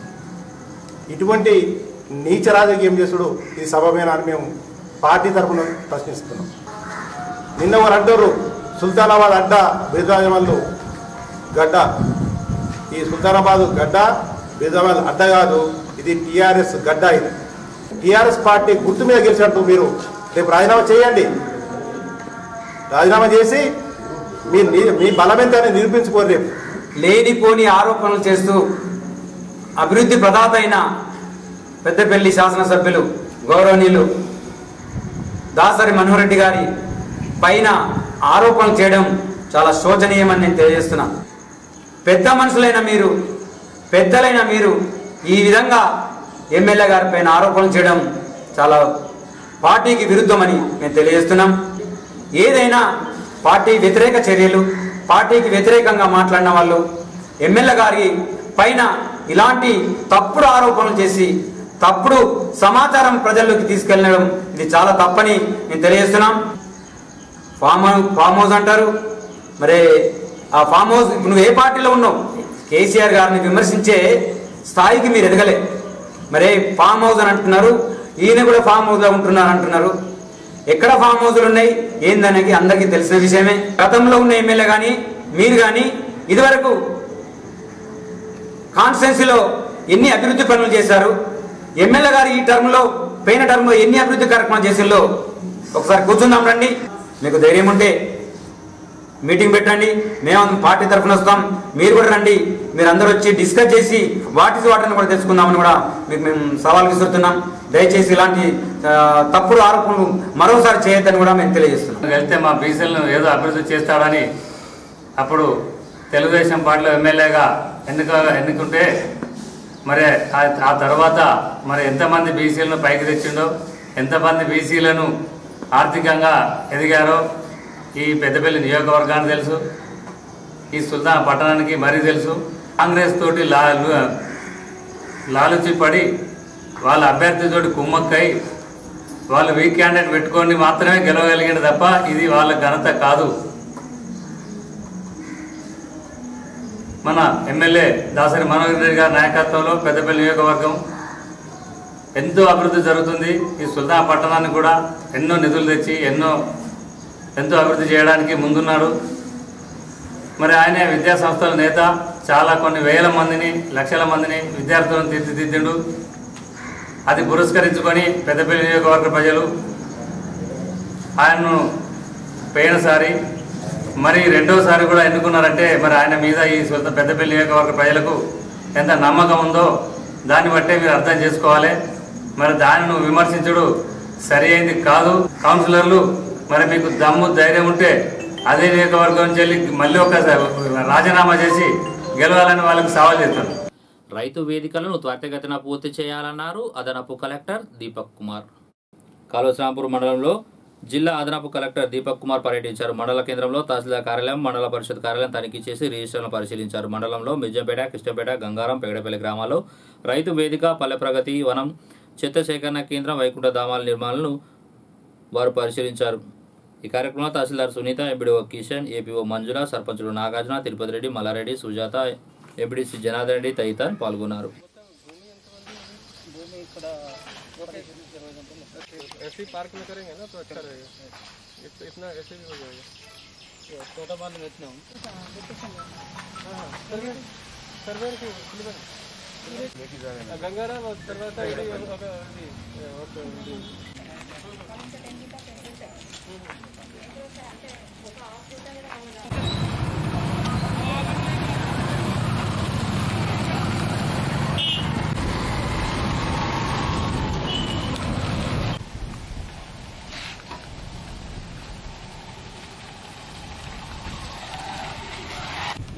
ఇటువంటి నీచ రాజకీయం చేసుడు ఇది సభమేనా అని మేము పార్టీ తరఫున ప్రశ్నిస్తున్నాం నిన్న వారు అంటారు సుల్తానాబాద్ అడ్డ బిరుదాజమల్లు గడ్డ ఈ సుల్తానాబాద్ గడ్డ బిరుదాబాద్ అడ్డ కాదు ఇది టీఆర్ఎస్ గడ్డ ఇది టీఆర్ఎస్ పార్టీ గుర్తు మీద గెలిచినట్టు మీరు రేపు రాజీనామా చేయండి రాజీనామా చేసి మీ ని- మీ బలమెంతని నిరూపించుకోరు రేపు లేనిపోని ఆరోపణలు చేస్తూ అభివృద్ధి ప్రదాత అయిన పెద్దపల్లి శాసనసభ్యులు గౌరవనీయులు దాసరి మనోహర్ రెడ్డి గారి పైన ఆరోపణలు చేయడం చాలా శోచనీయమని నేను తెలియజేస్తున్నా పెద్ద మనుషులైన మీరు పెద్దలైన మీరు ఈ విధంగా ఎమ్మెల్యే గారి పైన ఆరోపణలు చేయడం చాలా పార్టీకి విరుద్ధమని మేము తెలియజేస్తున్నాం ఏదైనా పార్టీ వ్యతిరేక చర్యలు పార్టీకి వ్యతిరేకంగా మాట్లాడిన వాళ్ళు ఎమ్మెల్యే గారి పైన ఇలాంటి తప్పుడు ఆరోపణలు చేసి తప్పుడు సమాచారం ప్రజల్లోకి తీసుకెళ్ళడం ఇది చాలా తప్పని నేను తెలియజేస్తున్నాం ఫామ్ హౌ- ఫామ్ హౌస్ అంటారు మరి ఆ ఫామ్ హౌస్ ఇప్పుడు నువ్వు ఏ పార్టీలో ఉన్నావు కేసీఆర్ గారిని విమర్శించే స్థాయికి మీరు ఎదగలే మరి ఫామ్ హౌస్ అని అంటున్నారు ఈయన కూడా ఫామ్ హౌస్ లో ఉంటున్నారు అంటున్నారు ఎక్కడ ఫామ్ హౌస్లు ఉన్నాయి ఏందనేది అందరికీ తెలిసిన విషయమే గతంలో ఉన్న ఎమ్మెల్యే కానీ మీరు కానీ ఇదివరకు కాన్స్టిట్యున్సీలో ఎన్ని అభివృద్ధి పనులు చేశారు ఎమ్మెల్యే గారు ఈ టర్మ్ లో పోయిన టర్మ్ లో ఎన్ని అభివృద్ధి కార్యక్రమాలు చేసిందో ఒకసారి కూర్చుందాం రండి మీకు ధైర్యం ఉంటే మీటింగ్ పెట్టండి మేము పార్టీ తరఫున వస్తాం మీరు కూడా రండి మీరు అందరూ వచ్చి డిస్కస్ చేసి వాటిస్ వాటర్ని కూడా తెచ్చుకుందామని కూడా మీకు మేము సవాల్ విసురుతున్నాం దయచేసి ఇలాంటి ఆ, తప్పుడు ఆరోపణలు మరోసారి చేయొద్దని కూడా మేము తెలియజేస్తున్నాం వెళ్తే మా బీసీలను ఏదో అభివృద్ధి చేస్తాడని అప్పుడు తెలుగుదేశం పార్టీలో ఎమ్మెల్యేగా ఎన్నిక ఎన్నుకుంటే మరి ఆ- ఆ తర్వాత మరి ఎంతమంది బీసీలను పైకి తెచ్చిండో ఎంతమంది బీసీలను ఆర్థికంగా ఎదిగారో ఈ పెద్దపల్లి నియోజకవర్గానికి తెలుసు ఈ సుల్తాన్ పట్టణానికి మరీ తెలుసు కాంగ్రెస్ తోటి లా లాలుచి పడి వాళ్ళ అభ్యర్థితోటి కుమ్మక్కై వాళ్ళు వీక్ క్యాండిడేట్ పెట్టుకొని మాత్రమే గెలవగలిగింది తప్ప ఇది వాళ్ళ ఘనత కాదు మన ఎమ్మెల్యే దాసరి మనోహర్ రెడ్డి గారి నాయకత్వంలో పెద్దపల్లి నియోజకవర్గం ఎంతో అభివృద్ధి జరుగుతుంది ఈ సుల్తాన్ పట్టణానికి కూడా ఎన్నో నిధులు తెచ్చి ఎన్నో ఎంతో అభివృద్ధి చేయడానికి ముందున్నాడు మరి ఆయన విద్యా సంస్థల నేత చాలా కొన్ని వేల మందిని లక్షల మందిని విద్యార్థులను తీర్చిదిద్దిండు అది పురస్కరించుకొని పెద్దపల్లి నియోజకవర్గ ప్రజలు ఆయన్ను పోయినసారి మరి రెండోసారి కూడా ఎన్నుకున్నారంటే మరి ఆయన మీద ఈ సొంత పెద్దపల్లి నియోజకవర్గ ప్రజలకు ఎంత నమ్మకం ఉందో దాన్ని బట్టే మీరు అర్థం చేసుకోవాలి మరి దాన్ని నువ్వు విమర్శించుడు సరి అయింది కాదు కౌన్సిలర్లు మరి మీకు దమ్ము ధైర్యం ఉంటే అదే నియోజకవర్గం నుంచి వెళ్ళి మళ్ళీ ఒకసారి రాజీనామా చేసి గెలవాలని వాళ్ళకి సవాల్ చేస్తాను రైతు వేదికలను త్వరితగతిన పూర్తి చేయాలన్నారు అదనపు కలెక్టర్ దీపక్ కుమార్ కాళోశ్రాంపూర్ మండలంలో జిల్లా అదనపు కలెక్టర్ దీపక్ కుమార్ పర్యటించారు మండల కేంద్రంలో తహసీల్దార్ కార్యాలయం మండల పరిషత్ కార్యాలయం తనిఖీ చేసి రిజిస్టర్లను పరిశీలించారు మండలంలో మిర్జంపేట కృష్ణపేట గంగారం పెగడపల్లి గ్రామాల్లో రైతు వేదిక పల్లె ప్రగతి వనం చెత్త సేకరణ కేంద్రం వైకుంఠ ధామాల నిర్మాణాలను వారు పరిశీలించారు ఈ కార్యక్రమంలో తహసీల్దార్ సునీత ఎంపీడీఓ కిషన్ ఏపీఓ మంజుల సర్పంచులు నాగార్జున తిరుపతి రెడ్డి మల్లారెడ్డి సుజాత ఎంపీడీసీ జనార్దన్ రెడ్డి తదితరులు పాల్గొన్నారు ऐसे पार्क में करेंगे ना तो अच्छा रहेगा इत- इतना ऐसे भी हो जाएगा छोटा बाल बेचना हूँ सर्वेर की గంగారాం తర్వాత ఇది ఒక ఇది ఒక ఇది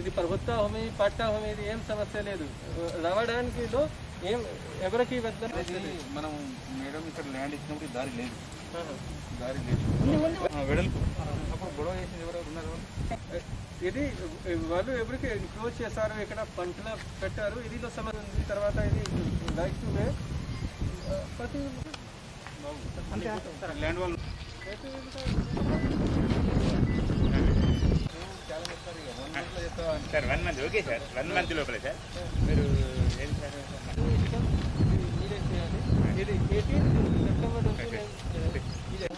ఇది ప్రభుత్వ భూమి పట్టా భూమి ఇది ఏం సమస్య లేదు రావడానికి లో ఏం ఎవరికి వెళ్తారు మనం మేడం ఇక్కడ ల్యాండ్ ఇచ్చినప్పుడు ఈ దారి లేదు దారి ఉంది, ఉంది. లేదు ఆ, వెడల్పు అప్పుడు గొడవ చేసింది ఎవరు ఉన్నారు ఇది వాళ్ళు ఎవరికి క్లోజ్ చేశారు ఇక్కడ పంటలు పెట్టారు ఇదిలో సమస్య ఉంది తర్వాత ఇది రైట్ టు వే ప్రతి ల్యాండ్ వాళ్ళు sir one month okay sir one month లోపలే సార్ మీరు ఏం సార్ మీరే చేయాలి ఇది ఎయిటీన్ సెప్టెంబర్ నుంచి నేను-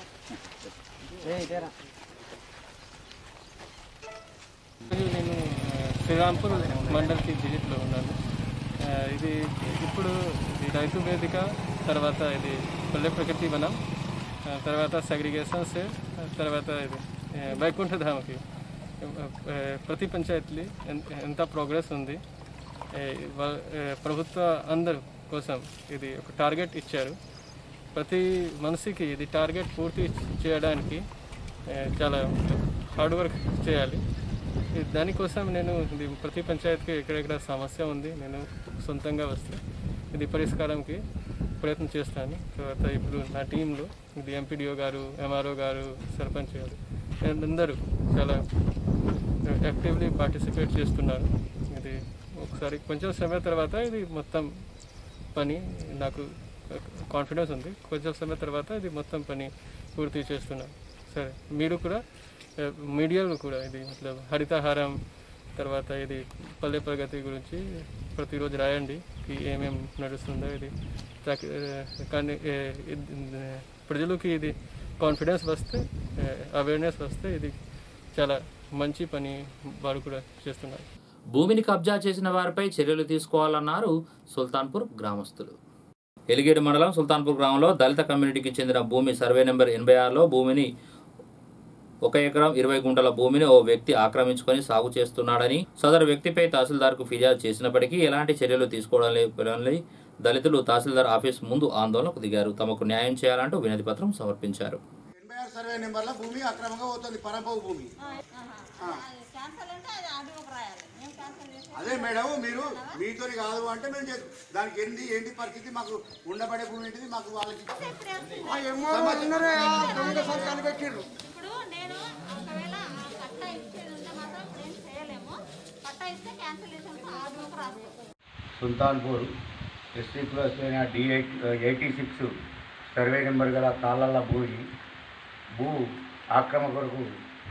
ఇది నేను ఆ, శ్రీరాంపూర్ మండల్కి విజిట్లో ఉన్నాను ఆ, ఇది ఇప్పుడు ఇది రైతు వేదిక తర్వాత ఇది పల్లె ప్రకృతి వనం ఆ, తర్వాత సెగ్రిగేషన్ సే తర్వాత ఇది ఆ, వైకుంఠధామకి ఆ, ప్రతి పంచాయతీ ఎన్- ఎంత ప్రోగ్రెస్ ఉంది ఏ, వా- ఏ, ప్రభుత్వ అందరు కోసం ఇది ఒక టార్గెట్ ఇచ్చారు ప్రతి మనిషికి ఇది టార్గెట్ పూర్తి చేయడానికి ఏ, చాలా హార్డ్ వర్క్ చేయాలి ఇది దానికోసం నేను ఇది ప్రతి పంచాయతీకి ఎక్కడెక్కడ సమస్య ఉంది నేను సొంతంగా వస్తే ఇది పరిష్కారంకి ప్రయత్నం చేస్తాను తర్వాత ఇప్పుడు నా టీంలో ఇది ఎంపీడీఓ గారు ఎంఆర్ఓ గారు సర్పంచ్ గారు అందరూ చాలా యాక్టివ్లీ పార్టిసిపేట్ చేస్తున్నారు ఇది ఒకసారి కొంచెం సమయం తర్వాత ఇది మొత్తం పని నాకు కాన్ఫిడెన్స్ ఉంది కొంచెం సమయం తర్వాత ఇది మొత్తం పని పూర్తి చేస్తున్నాను సరే మీరు కూడా ఆ, మీడియాలో కూడా ఇది మతలబ్ హరితహారం తర్వాత ఇది పల్లె ప్రగతి గురించి ప్రతిరోజు రాయండి కి ఏమేమి నడుస్తుందో ఇది తాకి- ఆ, కానీ ఏ, ఇది, ఆ, ప్రజలకు ఇది కాన్ఫిడెన్స్ వస్తే అవేర్నెస్ వస్తే ఇది చాలా మంచి పని వారు కూడా చేస్తున్నారు భూమిని కబ్జా చేసిన వారిపై చర్యలు తీసుకోవాలన్నారు సుల్తాన్పూర్ గ్రామస్తులు ఎలిగేడు మండలం సుల్తాన్పూర్ గ్రామంలో దళిత కమ్యూనిటీకి చెందిన భూమి సర్వే నెంబర్ ఎనభై ఆరులో భూమిని ఒక ఎకరం ఇరవై గుంటల భూమిని ఓ వ్యక్తి ఆక్రమించుకొని సాగు చేస్తున్నాడని సదరు వ్యక్తిపై తహసీల్దార్కు ఫిర్యాదు చేసినప్పటికీ ఎలాంటి చర్యలు తీసుకోవడం లేదని దళితులు తహసీల్దార్ ఆఫీస్ ముందు ఆందోళనకు దిగారు తమకు న్యాయం చేయాలంటూ వినతి పత్రం సమర్పించారు ఎనభై ఆరు సర్వే నెంబర్ల భూమి అక్రమంగా పోతుంది పరంపవు భూమి ఆ. అదే మేడం మీరు మీతో కాదు అంటే మేము చేస్తాం దానికి ఏంది ఏంటి పరిస్థితి మాకు ఉండబడే భూమి ఏంటిది మాకు వాళ్ళకి ఆ ఏమో ఉన్నారే, ఆ దొంగ సంతకాలు పెట్టిర్రు ఇప్పుడు నేను ఒకవేళ ఆ పట్టా ఇచ్చేది ఉంటే మాత్రం ఇప్పుడు ఏం చేయలేము పట్టా ఇస్తే క్యాన్సిలేషన్ ఆర్డర్ రాసుకోవాలి Sultanpur ST plus D eight eighty six survey number గల తాళ్ళ భూమి భూ ఆక్రమణ కొరకు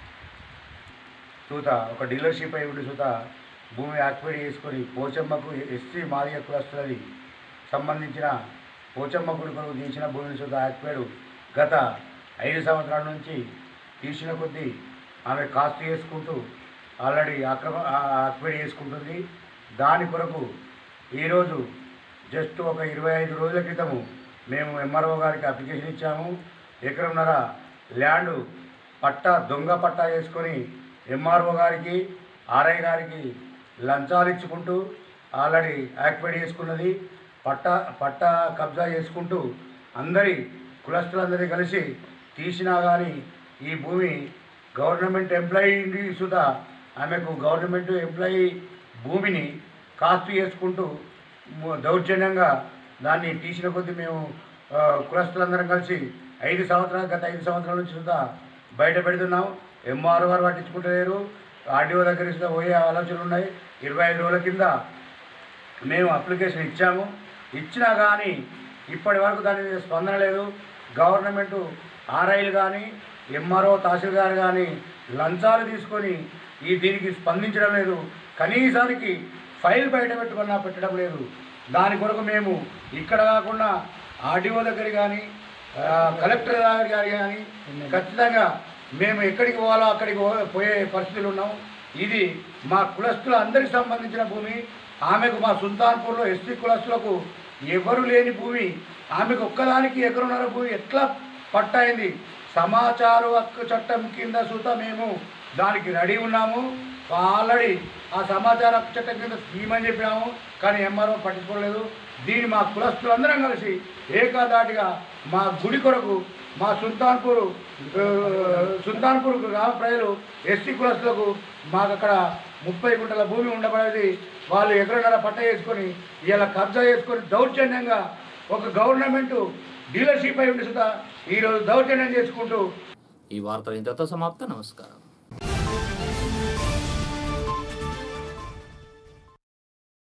సూత ఒక డీలర్షిప్ అయి ఉండి సూత భూమి ఆక్యుపై చేసుకొని పోచమ్మకు ఎస్టీ మాదిగ కులస్తులది సంబంధించిన పోచమ్మ గుడి కొరకు తీసిన భూమిని సూత ఆక్యుపైడ్ గత ఐదు సంవత్సరాల నుంచి తీసిన కొద్దీ ఆమె కాస్ట్ చేసుకుంటూ ఆల్రెడీ ఆక్రమ ఆక్యుపై చేసుకుంటుంది దాని కొరకు ఈరోజు జస్ట్ ఒక ఇరవై ఐదు రోజుల క్రితము మేము ఎంఆర్ఓ గారికి అప్లికేషన్ ఇచ్చాము ఎకరంన్నర ల్యాండ్ పట్టా దొంగ పట్టా చేసుకొని ఎంఆర్ఓ గారికి ఆర్ఐ గారికి లంచాలు ఇచ్చుకుంటూ ఆల్రెడీ యాక్టివేట్ చేసుకున్నది పట్టా పట్టా కబ్జా చేసుకుంటూ అందరి కులస్తులందరినీ కలిసి తీసినా కానీ ఈ భూమి గవర్నమెంట్ ఎంప్లాయీ సుధా ఆమెకు గవర్నమెంట్ ఎంప్లాయీ భూమిని కాస్ట్ చేసుకుంటూ ము- దౌర్జన్యంగా దాన్ని తీసిన కొద్దీ మేము ఆ, కులస్తులందరం కలిసి ఐదు సంవత్సరాలు గత ఐదు సంవత్సరాల నుంచి సుధా బయట పెడుతున్నాం ఎంఆర్ఓ గారు పట్టించుకుంటలేరు ఆర్డీఓ దగ్గర సుధా పోయే ఆలోచనలు ఉన్నాయి ఇరవై ఐదు రోజుల కింద మేము అప్లికేషన్ ఇచ్చాము ఇచ్చినా కానీ ఇప్పటి వరకు దాని మీద స్పందన లేదు గవర్నమెంట్ ఆర్ఐలు కానీ ఎంఆర్ఓ తహసీల్దార్ కానీ లంచాలు తీసుకొని ఈ దీనికి స్పందించడం లేదు కనీసానికి ఫైల్ బయట పెట్టుకున్నా పెట్టడం లేదు దాని కొరకు మేము ఇక్కడ కాకుండా ఆర్డీఓ దగ్గర కానీ ఆ, కలెక్టర్ దగ్గర గారి కానీ ఖచ్చితంగా మేము ఎక్కడికి పోవాలో అక్కడికి పో- పోయే పరిస్థితులు ఉన్నాం ఇది మా కులస్తుల అందరికి సంబంధించిన భూమి ఆమెకు మా సుల్తాన్పూర్లో ఎస్టీ కులస్తులకు ఎవరు లేని భూమి ఆమెకు ఒక్కదానికి ఎకరున్నర భూమి ఎట్లా పట్టయింది సమాచార హక్కు చట్టం కింద సుత మేము దానికి రెడీ ఉన్నాము ఆల్రెడీ ఆ సమాచార చట్టం కింద స్కీమ్ అని చెప్పినాము కానీ ఎంఆర్ఓ పట్టించుకోలేదు దీన్ని మా కులస్తులందరం కలిసి ఏకాదాటిగా మా గుడి కొరకు మా సుల్తాన్పూర్ ఆ, సుల్తాన్పూర్ గ్రామ ప్రజలు ఎస్టీ కులస్తులకు మాకు అక్కడ ముప్పై గుంటల భూమి ఉండబడేది వాళ్ళు ఎకరన్నర పట్ట వేసుకొని ఇలా కబ్జా చేసుకొని దౌర్జన్యంగా ఒక గవర్నమెంట్ డీలర్షిప్ అయి ఉండి సుధా ఈరోజు దౌర్జన్యం చేసుకుంటూ ఈ వార్తలు ఇంతతో సమాప్తం నమస్కారం